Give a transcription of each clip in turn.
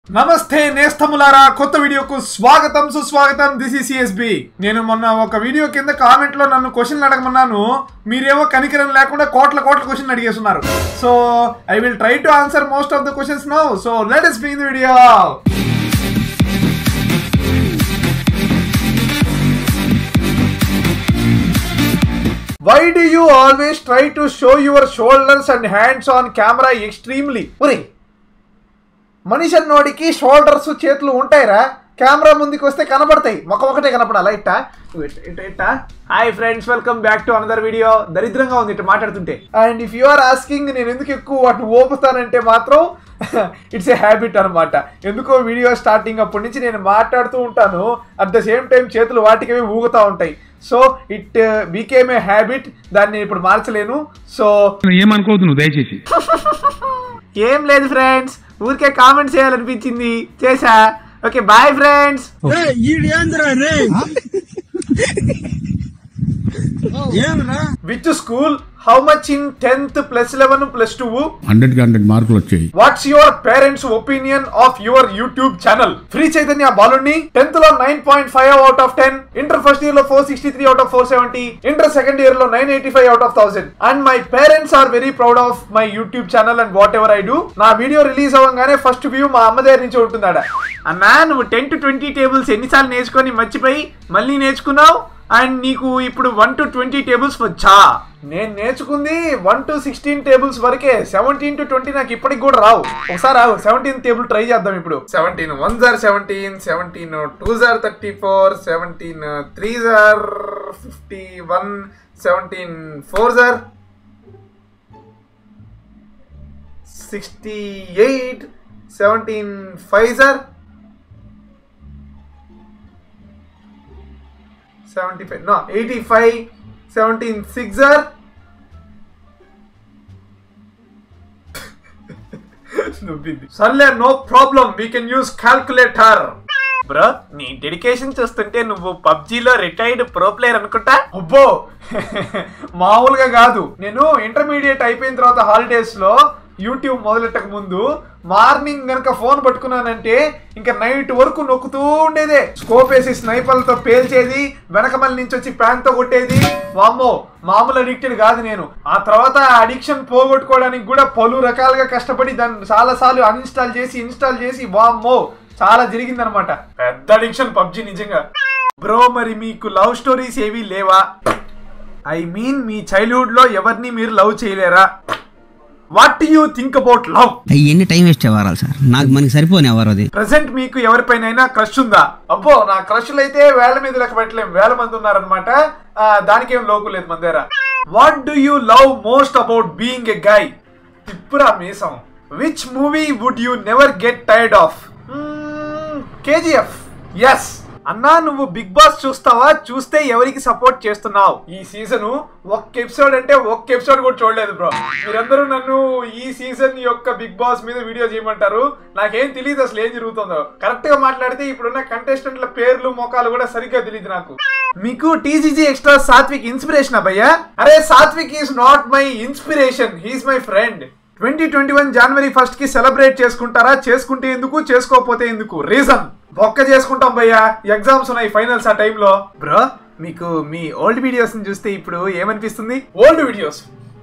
నమస్తే నేస్తములారా కొత్త వీడియోకు స్వాగతం సుస్వాగతం దిస్ ఈ సిఎస్బి నేను మొన్న ఒక వీడియో కింద కామెంట్ లో నన్ను క్వశ్చన్ అడగమన్నాను మీరేమో కనికరం లేకుండా కోట్ల కోట్ల క్వశ్చన్ అడిగేస్తున్నారు so I will try to answer most of the questions now so let us begin the video why do you always try to show your shoulders and hands on camera extremely ఒరే మనిషి అన్నోడికి shoulders చేతులు ఉంటాయిరా camera ముందుకు వస్తే కనబడతాయి ఒక ఒకటే కనపడాలా ఇట్టా ఇట్టా hi friends welcome back to another video దరిద్రంగా ఉంది ఇట్లా మాట్లాడుతుంటే and if you are asking నేను ఎందుకు ఎక్కువ వాటిని ఓపుతానంటే మాత్రం ఇట్స్ ఏ హ్యాబిట్ అనమాట ఎందుకో వీడియో స్టార్టింగ్ అప్పటి నుంచి నేను మాట్లాడుతూ ఉంటాను అట్ ద సేమ్ టైం చేతులు వాటికి ఊగుతూ ఉంటాయి so it became a habit దాన్ని ఇప్పుడు మార్చలేను సో ఏమనుకోవద్దు నువ్వు దయచేసి ఏం లేదు ఫ్రెండ్స్ ఊరికే కామెంట్ చేయాలనిపించింది చేసా ఓకే బాయ్ ఫ్రెండ్స్ ఈడేంద్రా రే ఏమరా which school how much in tenth plus eleven plus two hundred కి హండ్రెడ్ మార్కులు వచ్చాయి what's your parents opinion of your YouTube channel Sri Chaitanya బాలుని టెన్త్ లో nine point five out of ten inter first year లో four sixty three out of four seventy inter second year లో nine eighty five out of thousand and my parents are very proud of my YouTube channel and whatever I do నా video release అవ్వగానే first view మా అమ్మ దగ్గర నుంచి ఉంటుందాడ అన్నా నువ్వు ten to twenty tables ఎన్నిసార్లు నేర్చుకొని మర్చిపోయి మళ్ళీ నేర్చుకున్నావు అండ్ నీకు ఇప్పుడు వన్ టు ట్వంటీ టేబుల్స్ వచ్చా నేను నేర్చుకుంది వన్ టు సిక్స్టీన్ టేబుల్స్ వరకే సెవెంటీన్ టు ట్వంటీ నాకు ఇప్పటికి కూడా రావు ఒకసారి రావు సెవెంటీన్ టేబుల్ ట్రై చేద్దాం ఇప్పుడు seventeen one za seventeen seventeen two za thirty four seventeen three za fifty one seventeen four za sixty eight seventeen five za seventy five no eighty five seventeen sixer సర్లే no problem we can use calculator bro నీ dedication చూస్తుంటే నువ్వు పబ్జీలో retired pro player అనుకుంటా అబ్బో మామూలుగా కాదు నేను intermediate అయిపోయిన తర్వాత హాలిడేస్ లో యూట్యూబ్ మొదలెట్టక ముందు మార్నింగ్ గనక ఫోన్ పట్టుకున్నానంటే ఇంకా నైట్ వరకు నొక్కుతూ ఉండేదే స్కోప్ వేసి స్నైపర్లతో పేల్చేది వెనకమల్లి నుంచి వచ్చి ప్యాన్ తో కొట్టేది వామ్మో మామూలు అడిక్టెడ్ కాదు నేను ఆ తర్వాత అడిక్షన్ పోగొట్టుకోవడానికి కూడా పలు రకాలుగా కష్టపడి దాన్ని చాలా సార్లు అన్ఇన్స్టాల్ చేసి ఇన్స్టాల్ చేసి వామ్మో చాలా జరిగిందనమాట పెద్ద అడిక్షన్ పబ్జి నిజంగా బ్రో మరి మీకు లవ్ స్టోరీస్ ఏవి లేవా ఐ మీన్ మీ చైల్డ్హుడ్ లో ఎవరిని మీరు లవ్ చేయలేరా what you think about love అయ్యి ఎన్ని టైం వేస్ట్ అవ్వాలి సార్ నాకు మనకి సరిపోని ఎవరు అది ప్రెసెంట్ మీకు ఎవరిపైనైనా క్రష్ ఉందా అబ్బో నా క్రష్లు అయితే వేల మీద లెక్క పెట్టలేం వేల మంది ఉన్నారనమాట దానికేం లోకు లేదు మన దగ్గర what do you love most about being a guy తిప్పురా మీసం which movie would you never get tired of KGF yes అన్నా నువ్వు బిగ్ బాస్ చూస్తావా చూస్తే ఎవరికి సపోర్ట్ చేస్తున్నావు ఈ సీజన్ ఒక్క ఎపిసోడ్ అంటే ఒక్క ఎపిసోడ్ కూడా చూడలేదు బ్రో మీరందరూ నన్ను ఈ సీజన్ యొక్క బిగ్ బాస్ మీద వీడియో చేయమంటారు నాకేం తెలియదు అసలు ఏం జరుగుతుందో కరెక్ట్ గా మాట్లాడితే ఇప్పుడున్న కంటెస్టెంట్ల పేర్లు మొఖాలు కూడా సరిగ్గా తెలియదు నాకు మీకు టీజీజీ ఎక్స్ట్రా సాత్విక్ ఇన్స్పిరేషన్ భయ్యా అరే Satvik is not my inspiration he's my friend twenty twenty one January first కి సెలబ్రేట్ చేసుకుంటారా చేసుకుంటే ఎందుకు చేసుకోకపోతే ఎందుకు రీజన్ బొక్క చేసుకుంటాం భయ్యా ఎగ్జామ్స్ ఉన్నాయి ఫైనల్స్ ఆ టైంలో బ్రో మీకు మీ ఓల్డ్ వీడియోస్ ని చూస్తే ఇప్పుడు ఏమనిపిస్తుంది ఓల్డ్ వీడియోస్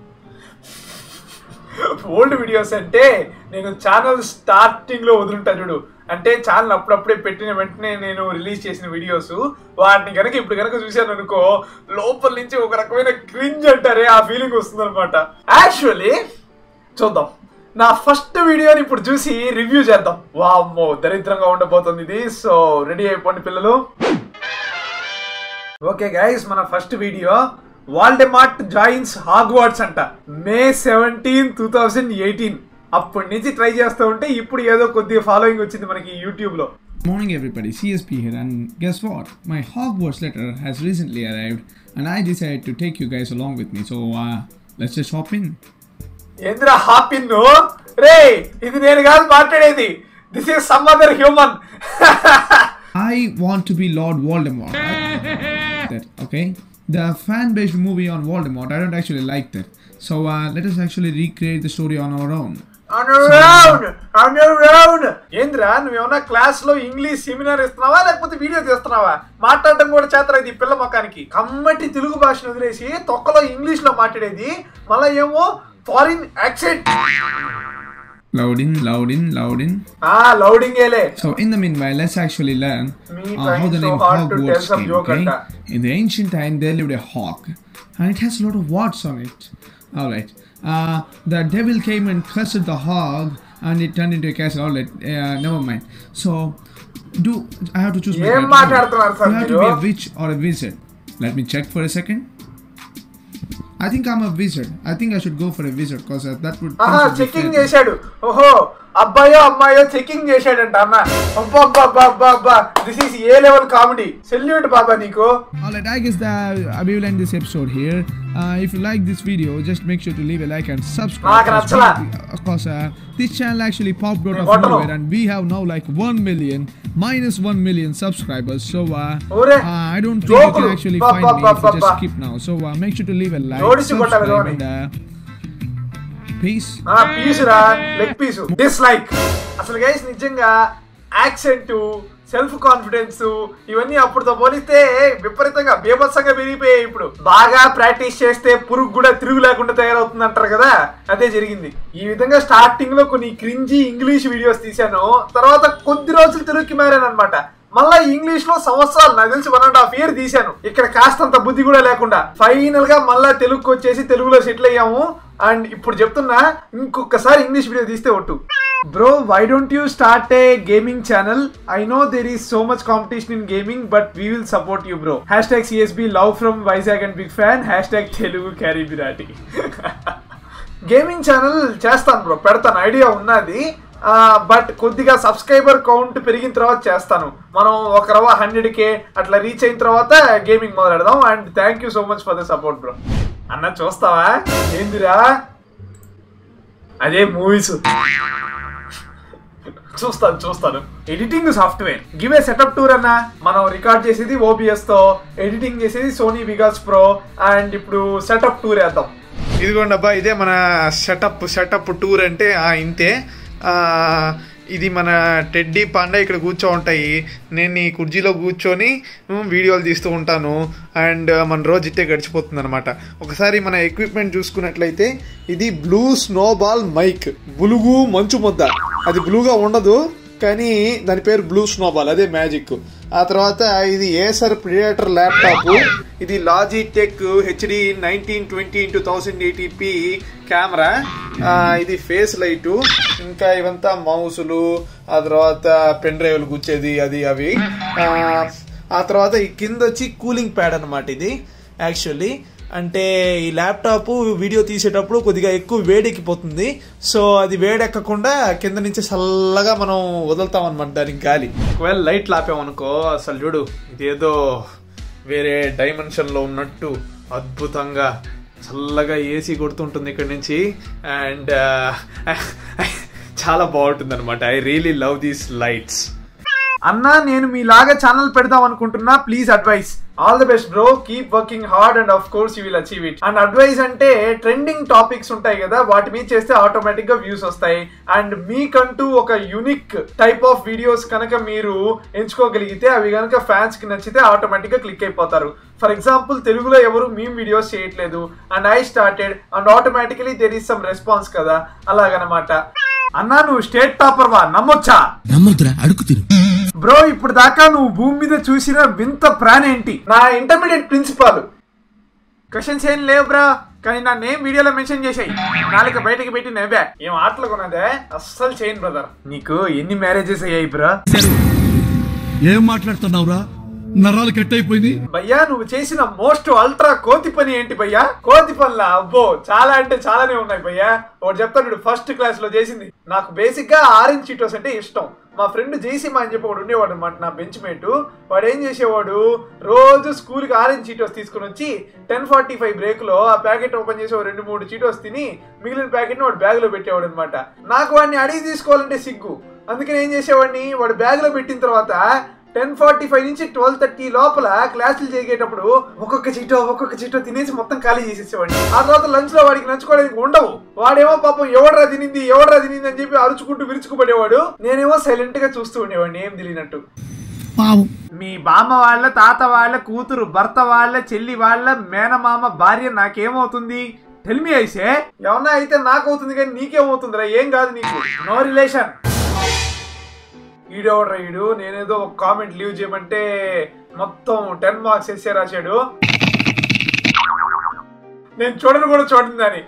ఓల్డ్ వీడియోస్ అంటే నేను ఛానల్ స్టార్టింగ్ లో వదులుంటా చూడు అంటే ఛానల్ అప్పుడప్పుడే పెట్టిన వెంటనే నేను రిలీజ్ చేసిన వీడియోస్ వాటిని కనుక ఇప్పుడు కనుక చూశాను అనుకో లోపల నుంచి ఒక రకమైన క్రింజ్ అంటారే ఆ ఫీలింగ్ వస్తుంది అనమాట యాక్చువల్లీ చూద్దాం నా ఫస్ట్ వీడియోని ఇప్పుడు చూసి రివ్యూ చేద్దాం వామ్మో దరిద్రంగా ఉండబోతుంది ఇది సో రెడీ అయిపోండి పిల్లలు ఓకే గైస్ మన first video Voldemort joins Hogwarts అంట May seventeen two thousand eighteen అప్పటి నుంచి ట్రై చేస్తూ ఉంటే ఇప్పుడు ఏదో కొద్దిగా ఫాలోయింగ్ వచ్చింది మనకి యూట్యూబ్ లో Morning, everybody. CSP here, and guess what? My Hogwarts letter has recently arrived, and I decided to take you guys along with me. So, uh, let's just hop in. ఏంద్రా హాపిన్ రే ఇది నేను కాదు మాట్లాడేది this is some other human I want to be Lord Voldemort. that okay? The fan-based movie on Voldemort. I don't actually like that. So uh, let us actually recreate the story on our own. Around around ఏంద్రా నువ్వేమన్నా class లో English seminar ఇస్తున్నావా లేకపోతే video తీస్తున్నావా మాట్లాడటం కూడా చేతరా ఇది పిల్ల మొఖానికి కమ్మటి తెలుగు భాషను వదిలేసి తొక్కలో ఇంగ్లీష్ లో మాట్లాడేది మళ్ళా ఏమో foreign accent Loading, loading, loading. ఆ లౌడింగ్ ఏలే So in the meanwhile, let's actually learn Me uh, trying how the so name hard to Hogwarts tell some came. joke Okay? anta. In the ancient time, there lived a hawk, and it has a lot of warts on it. All right. Uh, the devil came and cursed the hog, and it turned into a castle. All right. Uh, never mind. So, do I have to choose? my ఏం character? మాట్లాడుతున్నారు sir You have to be a మీరు? witch or a wizard. Let me check for a second. I think I'm a wizard. I think I should go for a wizard because uh, that would. ఆహా things would be checking fair. చేశాడు ఓహో అబ్బాయో అమ్మాయో checking చేశాడంట అన్న అబ్బా అబ్బా అబ్బా అబ్బా అబ్బా this is a level comedy salute బాబా నీకు Alright, I guess that uh, we will end this episode here. Uh, if you like this video, just make sure to leave a like and subscribe. నాకు Because నచ్చలా. we- Of course, uh, this channel actually popped out of కొట్టను. nowhere, and we have now like 1 million minus 1 million subscribers. So uh, ఒరే, uh, I don't think you జోకులు. can actually బా, find బా, me బా, if you just బా. skip now. So uh, make sure to leave a like, జోడిసి కొట్టాలి subscribe, రోని. and uh, peace. ఆ piece రా leg piece dislike అసలు గైస్ నిజంగా యాక్సెంట్ సెల్ఫ్ కాన్ఫిడెన్స్ ఇవన్నీ అప్పుడుతో పోలిస్తే విపరీతంగా బీభత్సంగా పెరిగిపోయాయి ఇప్పుడు బాగా ప్రాక్టీస్ చేస్తే పురుగు కూడా తిరుగు లేకుండా తయారవుతుంది అంటారు కదా అదే జరిగింది ఈ విధంగా స్టార్టింగ్ లో కొన్ని క్రింజీ ఇంగ్లీష్ వీడియోస్ తీశాను తర్వాత కొద్ది రోజులు తెలుగుకి మారాను అనమాట మళ్ళా ఇంగ్లీష్ లో సంవత్సరాలు నాకు తెలిసి వన్ అండ్ హాఫ్ ఇయర్ తీశాను ఇక్కడ కాస్తంత బుద్ధి కూడా లేకుండా ఫైనల్ గా మళ్ళా తెలుగుకి వచ్చేసి తెలుగులో సెటిల్ అయ్యాము అండ్ ఇప్పుడు చెప్తున్నా ఇంకొకసారి ఇంగ్లీష్ వీడియో తీస్తే ఒట్టు bro why don't you start a gaming channel I know there is so much competition in gaming but we will support you bro hash tag CSB love from Vizag and big fan hash tag Telugu క్యారీ బిరాటి gaming channel చేస్తాను bro పెడతాను idea ఉన్నది but కొద్దిగా subscriber count పెరిగిన తర్వాత చేస్తాను మనం ఒక రవ హండ్రెడ్ కే అట్లా రీచ్ అయిన తర్వాత గేమింగ్ మొదలెడదాం and thank you so much for the support bro అన్న చూస్తావా ఏందిరా అదే మూవీస్ చూస్తాను చూస్తాను editing software give a setup tour అన్న మనం రికార్డ్ చేసేది ఓబిఎస్ తో ఎడిటింగ్ చేసేది సోనీ విగాస్ ప్రో అండ్ ఇప్పుడు సెటప్ టూర్ వేద్దాం ఇదిగోండి అబ్బా ఇదే మన సెటప్ సెటప్ టూర్ అంటే ఆ, ఇంతే ఆ, ఇది మన టెడ్డీ పాండా ఇక్కడ కూర్చో ఉంటాయి నేను ఈ కుర్చీలో కూర్చొని ఉమ్, వీడియోలు తీస్తూ ఉంటాను అండ్ మన రోజు ఇట్టే గడిచిపోతుంది అనమాట ఒకసారి మన ఎక్విప్మెంట్ చూసుకున్నట్లయితే ఇది బ్లూ స్నోబాల్ మైక్ బులుగు మంచు ముద్ద అది బ్లూగా ఉండదు కానీ దాని పేరు బ్లూ స్నోబాల్ అదే మ్యాజిక్ ఆ తర్వాత ఇది ఏసర్ ప్రిడేటర్ ల్యాప్టాప్ ఇది Logitech HD nineteen twenty into thousand eighty p camera ఇది ఫేస్ లైట్ ఇంకా ఇవంతా మౌసులు ఆ తర్వాత పెన్ డ్రైవ్లు కూర్చేది అది అవి ఆ, ఆ తర్వాత ఈ కింద వచ్చి కూలింగ్ ప్యాడ్ అనమాట ఇది యాక్చువల్లీ అంటే ఈ ల్యాప్టాప్ వీడియో తీసేటప్పుడు కొద్దిగా ఎక్కువ వేడెక్కిపోతుంది సో అది వేడెక్కకుండా కింద నుంచి చల్లగా మనం వదులుతాం అనమాట దానికి గాలి ఒకవేళ లైట్ లాపామనుకో అసలు చూడు ఇదేదో వేరే డైమెన్షన్ లో ఉన్నట్టు అద్భుతంగా చల్లగా ఏసీ కొడుతుంటుంది ఇక్కడ నుంచి అండ్ చాలా బాగుంటుంది అనమాట I really love these lights అన్నా నేను మీలాగా ఛానల్ పెడదాం అనుకుంటున్నా please advise all the best bro keep working hard and of course you will achieve it and advice అంటే ట్రెండింగ్ టాపిక్స్ ఉంటాయి కదా వాటి మీద చేస్తే ఆటోమేటిక్ గా వ్యూస్ వస్తాయి అండ్ మీకంటూ ఒక యునిక్ టైప్ ఆఫ్ వీడియోస్ కనుక మీరు ఎంచుకోగలిగితే అవి కనుక ఫ్యాన్స్ కి నచ్చితే ఆటోమేటిక్ గా క్లిక్ అయిపోతారు ఫర్ ఎగ్జాంపుల్ తెలుగులో ఎవరు మేము వీడియోస్ చేయట్లేదు and I started and automatically there is some response కదా అలాగనమాట అన్నా నువ్వు స్టేట్ టాపర్ వా నమ్మొచ్చా నమ్మొద్దురా అడుగు తిను బ్రో ఇప్పుడు దాకా నువ్వు భూమి మీద చూసిన వింత ప్రాణి ఏంటి నా ఇంటర్మీడియట్ ప్రిన్సిపాల్ క్వశ్చన్స్ ఏం లేవు బ్రో కానీ నా నేమ్ వీడియోలో మెన్షన్ చేసాయి నాలుక బయటకి పెట్టి నవ్వా ఏం ఆటలు కొన్నదే అస్సలు చేయను బ్రదర్ నీకు ఎన్ని మ్యారేజెస్ అయ్యాయి బ్రో ఏం మాట్లాడుతున్నావురా నరాలు కట్ అయిపోయింది భయ్యా నువ్వు చేసిన మోస్ట్ అల్ట్రా కోతి పని ఏంటి భయ్యా కోతి పనులా అబ్బో చాలా అంటే చాలానే ఉన్నాయి భయ్యా ఒకటి చెప్తాను ఫస్ట్ క్లాస్ లో చేసింది నాకు బేసిక్ గా ఆరెంజ్ చీటోస్ అంటే ఇష్టం మా ఫ్రెండ్ జేసీమా అని చెప్పి ఒకడు ఉండేవాడు అనమాట నా బెంచ్ మేట్ వాడు ఏం చేసేవాడు రోజు స్కూల్ కి ఆరెంజ్ చీటోస్ తీసుకుని వచ్చి టెన్ ఫార్టీ ఫైవ్ బ్రేక్ లో ఆ ప్యాకెట్ ఓపెన్ చేసి ఓ రెండు మూడు చీటోస్ తిని మిగిలిన ప్యాకెట్ ని వాడు బ్యాగ్ లో పెట్టేవాడు అనమాట నాకు వాడిని అడిగి తీసుకోవాలంటే సిగ్గు అందుకని ఏం చేసేవాడిని వాడు బ్యాగ్ లో పెట్టిన తర్వాత టెన్ ఫార్టీ ఫైవ్ నుంచి ట్వెల్వ్ థర్టీ లోపల క్లాసులు జరిగేటప్పుడు ఒక్కొక్క చీటో ఒక్కొక్క చీటో తినేసి మొత్తం ఖాళీ చేసేసేవాడిని ఆ తర్వాత లంచ్ లో వాడికి నంచుకోవడానికి ఉండవు వాడేమో పాపం ఎవడరా తినింది ఎవడరా తినింది అని చెప్పి అరుచుకుంటూ విరుచుకుపడేవాడు నేనేమో సైలెంట్ గా చూస్తూ ఉండేవాడిని ఏం తెలియనట్టు పావం మీ బామ్మ వాళ్ళ తాత వాళ్ళ కూతురు భర్త వాళ్ళ చెల్లి వాళ్ళ మేనమామ భార్య నాకేమవుతుంది టెల్మి అయితే ఏమన్నా అయితే నాకవుతుంది కానీ నీకేమవుతుందిరా ఏం కాదు నీకు నో రిలేషన్ ఈడెవడ్రా ఈడు నేనేదో ఒక కామెంట్ లీవ్ చేయమంటే మొత్తం టెన్ మార్క్స్ ఎస్సే రాశాడు నేను చూడను కూడా చూడండి దాన్ని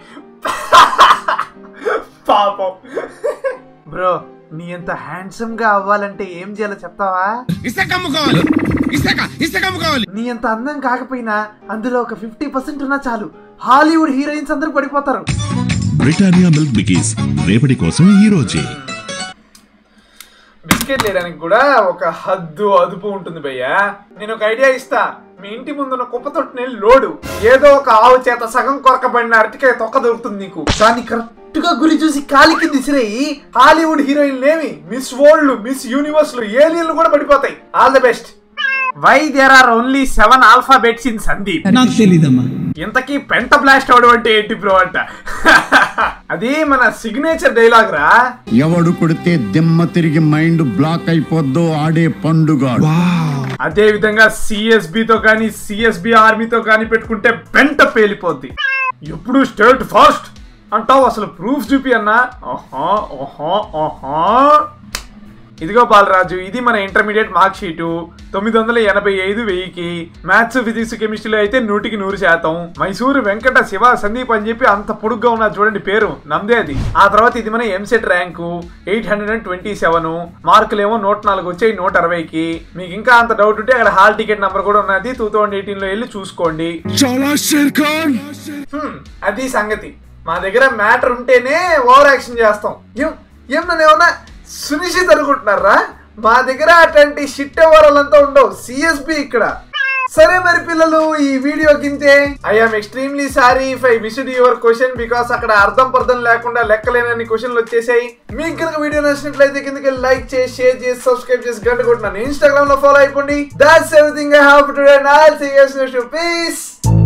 పాపం బ్రో నీ ఎంత హ్యాండ్సమ్ గా అవ్వాలంటే ఏం చేయాలో చెప్తావా ఇసుక అమ్ముకోవాలి ఇసుక ఇసుక అమ్ముకోవాలి నీ అంత అందం కాకపోయినా అందులో ఒక ఫిఫ్టీ పర్సెంట్ ఉన్నా చాలు హాలీవుడ్ హీరోయిన్స్ అందరూ పడిపోతారు బ్రిటానియా మిల్క్ బికీస్ రేపటి కోసం ఈ రోజే బిస్కెట్ లేయడానికి కూడా ఒక హద్దు అదుపు ఉంటుంది భయ్యా నేను ఒక ఐడియా ఇస్తా మీ ఇంటి ముందున్న కుప్ప తొట్టిని లోడు ఏదో ఒక ఆవు చేత సగం కొరకబడిన అరటికాయ తొక్క దొరుకుతుంది నీకు దాన్ని కరెక్ట్ గా గురి చూసి కాలి కింద ఇసిరేయి హాలీవుడ్ హీరోయిన్లు ఏమి మిస్ వరల్డ్ మిస్ యూనివర్స్ లు ఏలియన్లు కూడా పడిపోతాయి all the best why there are only seven alphabets in Sandeep నాకు తెలీదమ్మా ఇంతకీ పెంట బ్లాస్ట్ అవడం అంటే ఏంటి బ్రో అంట అది మన సిగ్నేచర్ డైలాగ్ రా ఎవడు కొడితే దిమ్మ తిరిగి మైండ్ బ్లాక్ అయిపోద్దో ఆడే పండుగ అదే విధంగా సిఎస్బి తో కానీ సిఎస్బి ఆర్మీతో కానీ పెట్టుకుంటే పెంట పేలిపోద్ది ఎప్పుడు స్టేట్ ఫాస్ట్ అంటావు అసలు ప్రూఫ్ చూపి అన్నా ఓహో ఓహో ఓహో ఇదిగో బాలరాజు ఇది మన ఇంటర్మీడియట్ మార్క్ షీటు తొమ్మిది వందల ఎనభై ఐదు వెయ్యికి మ్యాథ్స్ ఫిజిక్స్ కెమిస్ట్రీలో అయితే నూటికి నూరు శాతం మైసూరు వెంకట శివ సందీప్ అని చెప్పి అంత పొడుగ్గా ఉన్న చూడండి పేరు నమ్దే అది ఆ తర్వాత ఇది మన EAMCET rank eight hundred and twenty seven మార్కులేమో నూట నాలుగు వచ్చాయి నూట అరవైకి మీకు ఇంకా అంత డౌట్ ఉంటే అక్కడ హాల్ టికెట్ నంబర్ కూడా ఉన్నది టూ థౌసండ్ ఎయిటీన్ లో వెళ్ళి చూసుకోండి చాలా షేర్ ఖాన్ హ్మ్, అది సంగతి మా దగ్గర మ్యాటర్ ఉంటేనే ఓవర్ యాక్షన్ చేస్తాం ఏం ఏం నన్ను ఏమన్నా సునిశ్చిత అనుకుంటున్నారా మా దగ్గర అట్లాంటి షిట్ ఎవరాలంతా ఉండవు సిఎస్బి ఇక్కడ సరే మరి పిల్లలు ఈ వీడియో కింతే I'm extremely sorry if I missed your question because అక్కడ అర్థం పర్థం లేకుండా లెక్కలేనన్ని క్వశ్చన్లు వచ్చేసాయి మీకు కనుక వీడియో నచ్చినట్లయితే కిందకి లైక్ చేసి షేర్ చేసి సబ్స్క్రైబ్ చేసి గంట కొట్టినాను ఇన్స్టాగ్రామ్ లో ఫాలో అయిపోండి that's everything I have today and I'll see you next piece